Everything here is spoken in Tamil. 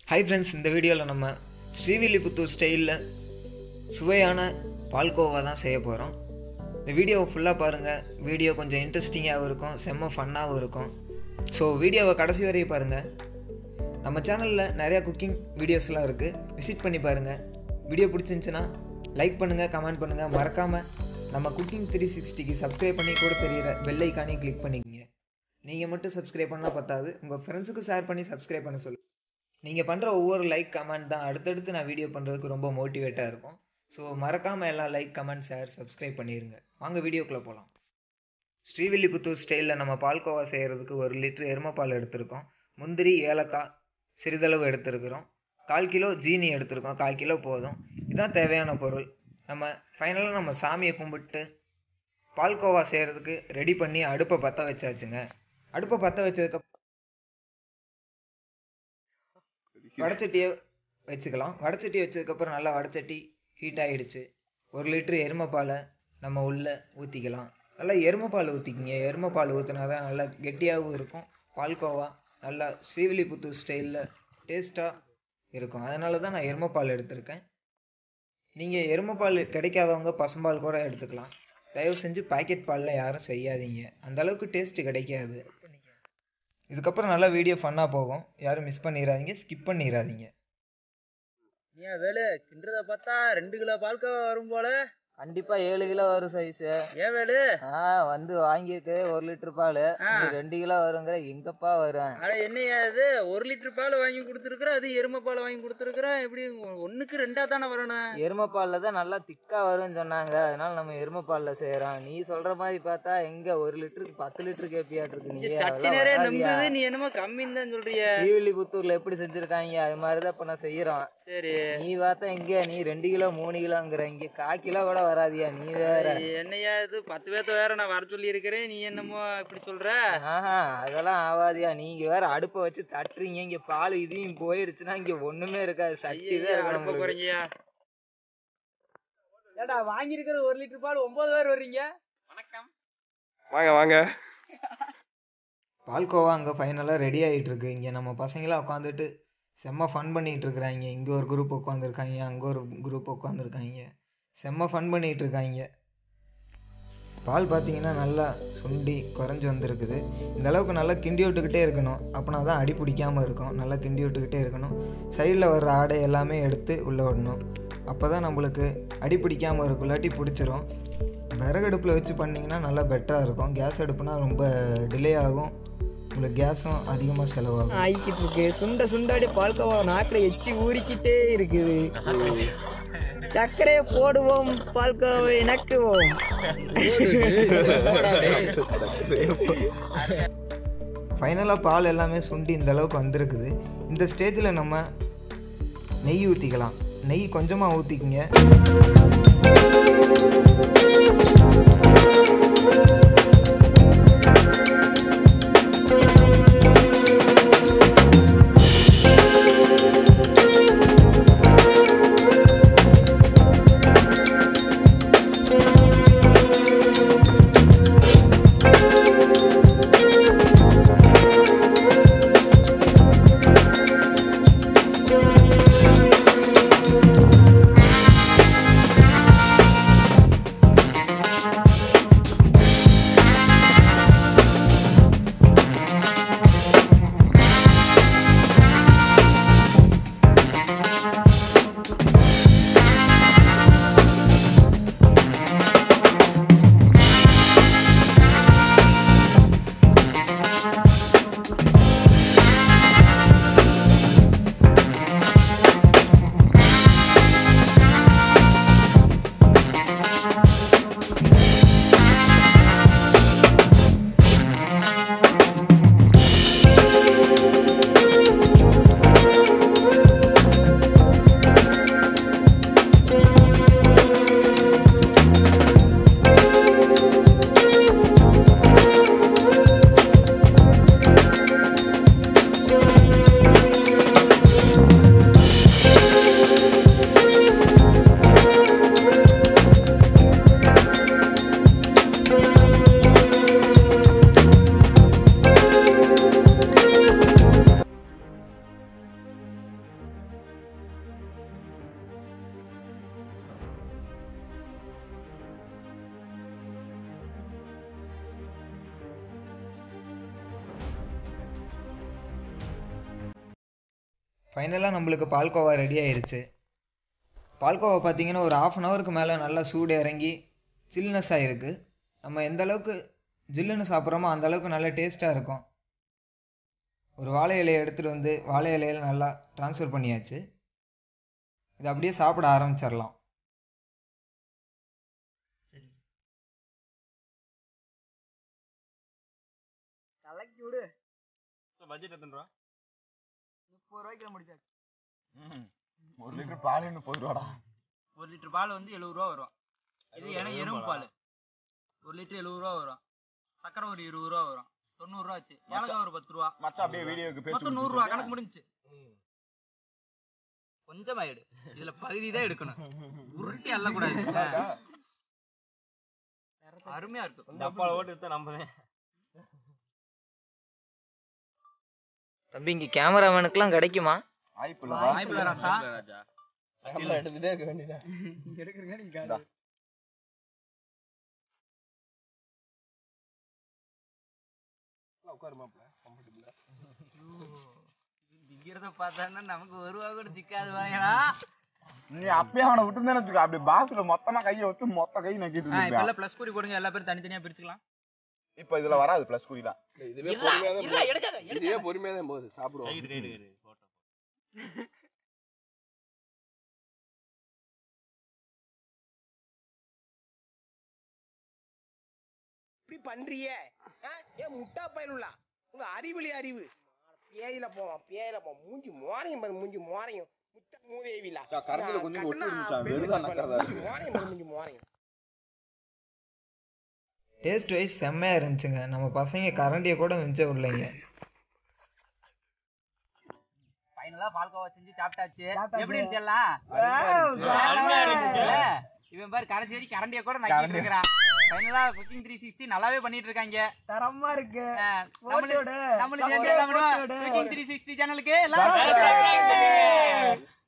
ஹாய் ஃப்ரெண்ட்ஸ் இந்த வீடியோவில் நம்ம ஸ்ரீவில்லிபுத்தூர் ஸ்டைலில் சுவையான பால்கோவா தான் செய்ய போகிறோம் இந்த வீடியோவை ஃபுல்லாக பாருங்கள் வீடியோ கொஞ்சம் இன்ட்ரெஸ்டிங்காகவும் இருக்கும் செம்ம ஃபன்னாகவும் இருக்கும் ஸோ வீடியோவை கடைசி வரையும் பாருங்கள் நம்ம சேனலில் நிறையா குக்கிங் வீடியோஸ்லாம் இருக்குது விசிட் பண்ணி பாருங்கள் வீடியோ பிடிச்சிருந்துச்சுன்னா லைக் பண்ணுங்கள் கமெண்ட் பண்ணுங்கள் மறக்காமல் நம்ம குக்கிங் த்ரீ சிக்ஸ்டிக்கு சப்ஸ்கிரைப் பண்ணி கூட தெரியிற பெல் ஐக்கானையும் கிளிக் பண்ணிக்கங்க நீங்கள் மட்டும் சப்ஸ்கிரைப் பண்ணால் பத்தாது உங்கள் ஃப்ரெண்ட்ஸுக்கு ஷேர் பண்ணி சப்ஸ்கிரைப் பண்ண சொல்லு நீங்கள் பண்ணுற ஒவ்வொரு லைக் கமெண்ட் தான் அடுத்தடுத்து நான் வீடியோ பண்ணுறதுக்கு ரொம்ப மோட்டிவேட்டாக இருக்கும் ஸோ மறக்காமல் எல்லாம் லைக் கமெண்ட் ஷேர் சப்ஸ்கிரைப் பண்ணிடுங்க வாங்க வீடியோக்குள்ளே போகலாம் ஸ்ரீவில்லிபுத்தூர் ஸ்டைலில் நம்ம பால்கோவா செய்கிறதுக்கு ஒரு லிட்டர் எருமைப்பால் எடுத்திருக்கோம் முந்திரி ஏலக்காய் சிறிதளவு எடுத்திருக்கிறோம் கால் கிலோ ஜீனி எடுத்திருக்கோம் கால் கிலோ போதும் இதுதான் தேவையான பொருள் நம்ம ஃபைனலாக நம்ம சாமியை கும்பிட்டு பால்கோவா செய்கிறதுக்கு ரெடி பண்ணி அடுப்பை பற்ற வச்சாச்சுங்க அடுப்பை பற்ற வச்சதுக்கு வடச்சட்டியை வச்சுக்கலாம் வடச்சட்டி வச்சதுக்கப்புறம் நல்லா வடச்சட்டி ஹீட் ஆகிடுச்சு ஒரு லிட்டரு எருமைப்பாலை நம்ம உள்ளே ஊற்றிக்கலாம் நல்லா எருமைப்பால் ஊற்றிக்கிங்க எருமைப்பால் ஊற்றினா தான் நல்லா கெட்டியாகவும் இருக்கும் பால்கோவா நல்லா ஸ்ரீவில்லிபுத்தூர் ஸ்டைலில் டேஸ்ட்டாக இருக்கும் அதனால தான் நான் எருமைப்பால் எடுத்திருக்கேன் நீங்கள் எருமைப்பால் கிடைக்காதவங்க பசும்பால் கூட எடுத்துக்கலாம் தயவு செஞ்சு பாக்கெட் பாலில் யாரும் செய்யாதீங்க அந்த அளவுக்கு டேஸ்ட்டு கிடைக்காது இதுக்கப்புறம் நல்லா வீடியோ ஃபன்னாக போகும் யாரும் மிஸ் பண்ணிடாதீங்க ஸ்கிப் பண்ணிடாதீங்க ஏன் வேலு கிண்டுறத பார்த்தா ரெண்டு கிலோ பால்கோவா வரும் போல கண்டிப்பா ஏழு கிலோ வரும் சைஸ் ஏன் வேலு ஆ வந்து வாங்கியிருக்கு ஒரு லிட்டர் பால் ஆ. ரெண்டு கிலோ வருங்கிற எங்கப்பா வரும் அட என்னையா இது ஒரு லிட்டர் பால் வாங்கி கொடுத்துருக்குற அது எருமை பால் வாங்கி கொடுத்துருக்குற எப்படி ஒண்ணுக்கு ரெண்டா தானே வரணும் எருமை பால்ல தான் நல்லா திக்கா வரும்னு சொன்னாங்க அதனால நம்ம எருமை பால்ல செய்யறோம் நீ சொல்ற மாதிரி பார்த்தா எங்க ஒரு லிட்டருக்கு பத்து லிட்டர் கேப்பியாட்டு இருக்கு இங்க நீ சட்டி நிறைய நம்புது நீ என்னமோ கம்மின்னு தான் சொல்றிய ஸ்ரீவில்லிபுத்தூர்ல எப்படி செஞ்சிருக்காங்க அது மாதிரிதான் இப்ப நான் செய்யறோம் சரி நீ பார்த்தா எங்க நீ ரெண்டு கிலோ மூணு கிலோங்கிற இங்க கால் கிலோ கூட வராதியா நீ வேற என்னையா இது பத்து பேர்த்த வேற நான் வர சொல்லி இருக்கிறேன் நீ என்னமோ இப்படி சொல்ற ஆஹா அதெல்லாம் ஆவாதியா நீங்க வேற அடுப்பை வச்சு தட்டுறீங்க இங்க பால் இதையும் போயிடுச்சுன்னா இங்க ஒண்ணுமே இருக்காது சட்டி தான் இருக்கணும் அடுப்ப உங்களுக்கு. குறைங்கயா ஏடா வாங்கி இருக்கிறது ஒரு லிட்டர் பால் ஒன்பது பேர் வர்றீங்க வணக்கம் வாங்க வாங்க பால்கோவா அங்கே ஃபைனலாக ரெடி ஆகிட்டு இருக்கு இங்கே நம்ம பசங்களாம் உட்காந்துட்டு செம்ம ஃபன் பண்ணிகிட்டு இருக்கிறாங்க இங்கே ஒரு குரூப் உட்காந்துருக்காங்க அங்கே ஒரு குரூப் உட்காந்துருக்காங்க செம்ம ஃபன் பண்ணிகிட்டு இருக்காங்க பால் பார்த்தீங்கன்னா நல்லா சுண்டி குறைஞ்சி வந்திருக்குது இந்த அளவுக்கு நல்லா கிண்டி விட்டுக்கிட்டே இருக்கணும் அப்போனா தான் அடி பிடிக்காமல் இருக்கும் நல்லா கிண்டி விட்டுக்கிட்டே இருக்கணும் சைடில் வர்ற ஆடை எல்லாமே எடுத்து உள்ளே விடணும் அப்போ தான் நம்மளுக்கு அடி பிடிக்காமல் இருக்கும் இல்லாட்டி பிடிச்சிரும் விறகடுப்பில் வச்சு பண்ணிங்கன்னா நல்லா பெட்டராக இருக்கும் கேஸ் அடுப்புனா ரொம்ப டிலே ஆகும் உங்களுக்கு கேஸும் அதிகமாக செலவாகும் ஆயிக்கிட்டு இருக்கு சுண்ட சுண்டாடி பால்கோவா நாக்கில் எச்சி ஊறிக்கிட்டே இருக்குது சர்க்கரையை போடுவோம் பால்கோவை நக்குவோம் ஃபைனலாக பால் எல்லாமே சுண்டி இந்த அளவுக்கு வந்திருக்குது இந்த ஸ்டேஜில் நம்ம நெய் ஊற்றிக்கலாம் நெய் கொஞ்சமாக ஊற்றிக்கிங்க ஃபைனலாக நம்மளுக்கு பால்கோவா ரெடி ஆயிருச்சு பால்கோவா பார்த்தீங்கன்னா ஒரு ஆஃப் அன் ஹவருக்கு மேலே நல்லா சூடு இறங்கி சில்னஸ் ஆகிருக்கு நம்ம எந்த அளவுக்கு ஜில்லுன்னு சாப்பிட்றோமோ அந்த அளவுக்கு நல்ல டேஸ்ட்டாக இருக்கும் ஒரு வாழை இலையை எடுத்துகிட்டு வந்து வாழை இலையில நல்லா ட்ரான்ஸ்ஃபர் பண்ணியாச்சு இதை அப்படியே சாப்பிட ஆரம்பிச்சிடலாம் கலக்கி விடு பட்ஜெட் எத்தனை ரூபா முப்பது ரூபாய்க்கு முடிச்சாச்சு ஒரு லிட்டர் பால் இன்னும் போய் ரூபாடா ஒரு லிட்டர் பால் வந்து எழுபது ரூபா வரும் இது ஏன்னா எறும்பு பால் ஒரு லிட்டர் எழுபது ரூபா வரும் சக்கரை ஒரு இருபது ரூபா வரும் தொண்ணூறு ரூபா ஆச்சு ஏலக்காய் ஒரு பத்து ரூபா மச்சான் அப்படியே வீடியோக்கு பேசி மொத்தம் நூறு ரூபா கணக்கு முடிஞ்சுச்சு கொஞ்சமா எடு இதுல பகுதி தான் எடுக்கணும் உருட்டி அள்ளக்கூடாது அருமையா இருக்கும் டப்பால ஓட்டு எடுத்தா நம்பதே தம்பி இங்க கேமராமேனுக்குலாம் கிடைக்குமா வாய்ப்பு வாய்ப்பு இல்ல ராசா. எடுத்துட்டே இருக்க வேண்டியதான் எடுக்கிறீங்க நீங்க இந்தா. திங்கிறத பார்த்தான்னா நமக்கு ஒரு ரூபா கூட திக்காது வாங்கடா நீ அப்பயே அவனை விட்டுருந்தேன்னு வச்சுக்கோ அப்படி பாக்ஸ்ல மொத்தமா கையை வச்சு மொத்த கை நக்கிட்டு இப்ப இருந்திருப்பான். எல்லாம் பிளஸ் குறி போடுங்க எல்லா பேரும் தனித்தனியா பிரிச்சுக்கலாம் இப்ப இதுல வராது பிளஸ் குறிலாம் இதுவே பொறுமையா தான் போகுது. இதுவே பொறுமையா தான் போகுது சாப்பிடுவோம் இப்படி பண்றிய ஏன் முட்டா பயனுள்ளா உங்க அறிவிலி அறிவு பேயில போவான் பேயில போவான் மூஞ்சி மோரையும் பாரு மூஞ்சி மோரையும் முட்டா மூதேவிலா அக்கா, கரண்டில கொஞ்சம் ஒட்டி இருந்துச்சாம். வெறுதா நக்கறதா இருக்கு. மோரையும் பாரு மூஞ்சி மோரையும் டேஸ்ட் வைஸ் செம்மையாக இருந்துச்சுங்க நம்ம பசங்க கரண்டியை கூட மிஞ்ச விடலைங்க ஃபைனலா பால்கோவா செஞ்சு சாப்பிட்டாச்சு சாப்பிட்டாச்சு. எப்படி இருந்துச்சு எல்லாம் அருமையா இருந்துச்சு. இவன் பாரு கரைச்சி வச்சு கரண்டிய கூட நக்கிட்டு இருக்கிறான் ஃபைனலா குக்கிங் த்ரீ சிக்ஸ்டி நல்லாவே பண்ணிட்டு இருக்காங்க தரமா இருக்கு நம்மளும் போட்டு விடு. நம்மளும் சேர்ந்து subscribe என்ன பண்ணுவோம் போட்டு விடு. குக்கிங் த்ரீ சிக்ஸ்டி சேனலுக்கு எல்லாம் Subscribe. subscribe.